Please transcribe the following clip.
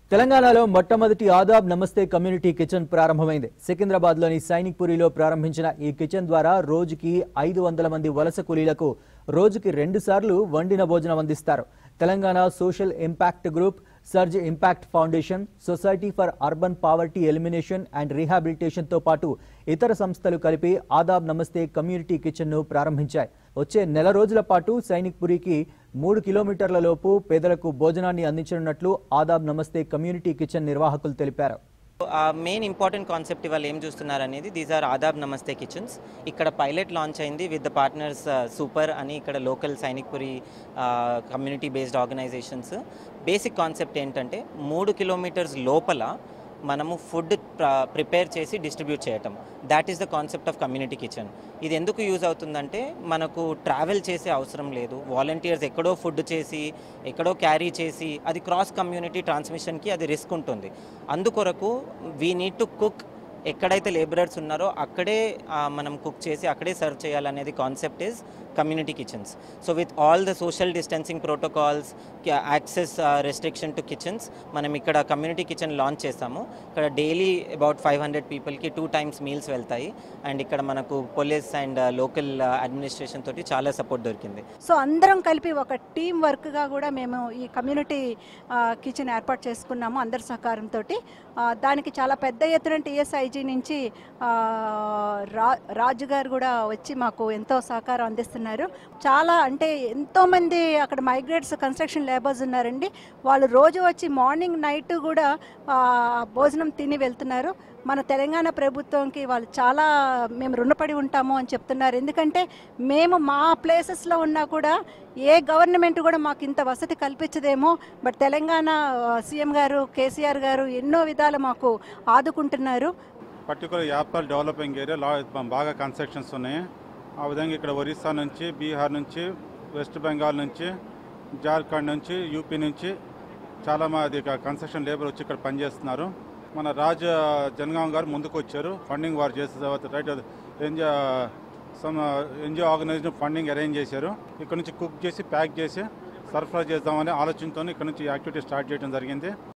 తెలంగాణలో మొట్టమొదటి ఆదాబ్ నమస్తే కమ్యూనిటీ కిచెన్ ప్రారంభమైంది సికింద్రాబాద్ లోని సైనిక్ పురిలో ప్రారంభించిన ఈ కిచెన్ ద్వారా రోజుకి ఐదు వందల మంది వలస కూలీలకు రోజుకి రెండు సార్లు వండిన భోజనం అందిస్తారు Telangana social impact group surge impact foundation society for urban poverty elimination and rehabilitation తో పాటు ఇతర సంస్థలు కలిపి ఆదాబ్ నమస్తే కమ్యూనిటీ కిచెన్ ను ప్రారంభించాయి వచ్చే నెల రోజుల పాటు సైనిక్ పురికి మూడు కిలోమీటర్ల లోపు పేదలకు భోజనాన్ని అందించనున్నట్లు ఆదాబ్ నమస్తే కమ్యూనిటీ కిచెన్ నిర్వాహకులు తెలిపారు మెయిన్ ఇంపార్టెంట్ కాన్సెప్ట్ ఇవాళ ఏం చూస్తున్నారు అనేది దీస్ ఆర్ ఆదాబ్ నమస్తే కిచెన్స్ ఇక్కడ పైలట్ లాంచ్ అయింది విత్ ద పార్ట్నర్స్ సూపర్ అని ఇక్కడ local Sainikpuri community based organisations basic concept ఏంటంటే మూడు కిలోమీటర్స్ లోపల మనము ఫుడ్ ప్రిపేర్ చేసి డిస్ట్రిబ్యూట్ చేయటం that is the concept of community kitchen ఇది ఎందుకు యూజ్ అవుతుందంటే మనకు ట్రావెల్ చేసే అవసరం లేదు వాలంటీర్స్ ఎక్కడో ఫుడ్ చేసి ఎక్కడో క్యారీ చేసి అది క్రాస్ కమ్యూనిటీ ట్రాన్స్మిషన్కి అది రిస్క్ ఉంటుంది అందుకొరకు వీ నీడ్ టు కుక్ ఎక్కడైతే లేబరర్స్ ఉన్నారో అక్కడే ఆ, మనం కుక్ చేసి అక్కడే సర్వ్ చేయాలనేది concept is community kitchens so with all the social distancing protocols access restriction to kitchens మనం ఇక్కడ కమ్యూనిటీ కిచెన్ లాంచ్ చేస్తాము ఇక్కడ డైలీ అబౌట్ ఫైవ్ హండ్రెడ్ పీపుల్కి టూ టైమ్స్ మీల్స్ వెళ్తాయి అండ్ ఇక్కడ మనకు పోలీస్ అండ్ లోకల్ అడ్మినిస్ట్రేషన్ తోటి చాలా సపోర్ట్ దొరికింది సో అందరం కలిపి ఒక టీం వర్క్గా కూడా మేము ఈ కమ్యూనిటీ కిచెన్ ఏర్పాటు చేసుకున్నాము అందరి సహకారంతో దానికి చాలా పెద్ద ఎత్తున టీఎస్ఐజీ నుంచి ఆ, రా రాజు గారు కూడా వచ్చి మాకు ఎంతో సహకారం అందిస్తున్నారు చాలా అంటే ఎంతోమంది అక్కడ మైగ్రేట్స్ కన్స్ట్రక్షన్ లేబర్స్ ఉన్నారండి వాళ్ళు రోజు వచ్చి మార్నింగ్ నైట్ కూడా ఆ, భోజనం తిని వెళ్తున్నారు మన తెలంగాణ ప్రభుత్వంకి వాళ్ళు చాలా మేము రుణపడి ఉంటాము అని చెప్తున్నారు ఎందుకంటే మేము మా ప్లేసెస్లో ఉన్నా కూడా ఏ గవర్నమెంట్ కూడా మాకు ఇంత వసతి కల్పించదేమో బట్ తెలంగాణ సీఎం గారు కేసీఆర్ గారు ఎన్నో విధాలు మాకు ఆదుకుంటున్నారు పర్టికులర్ యాపల్ డెవలపింగ్ ఏరియా లా బాగా కన్స్ట్రక్షన్స్ ఉన్నాయి ఆ విధంగా ఇక్కడ ఒరిస్సా నుంచి బీహార్ నుంచి వెస్ట్ బెంగాల్ నుంచి జార్ఖండ్ నుంచి యూపీ నుంచి చాలా మంది కన్స్ట్రక్షన్ లేబర్ వచ్చి ఇక్కడ పనిచేస్తున్నారు మన రాజ్ జనగాం గారు ముందుకు వచ్చారు ఫండింగ్ వారు చేసిన తర్వాత right NGO some NGO organisation funding arrange చేశారు ఇక్కడ నుంచి కుక్ చేసి ప్యాక్ చేసి సరఫరా చేద్దామనే ఆలోచనతో ఇక్కడ నుంచి యాక్టివిటీ స్టార్ట్ చేయడం జరిగింది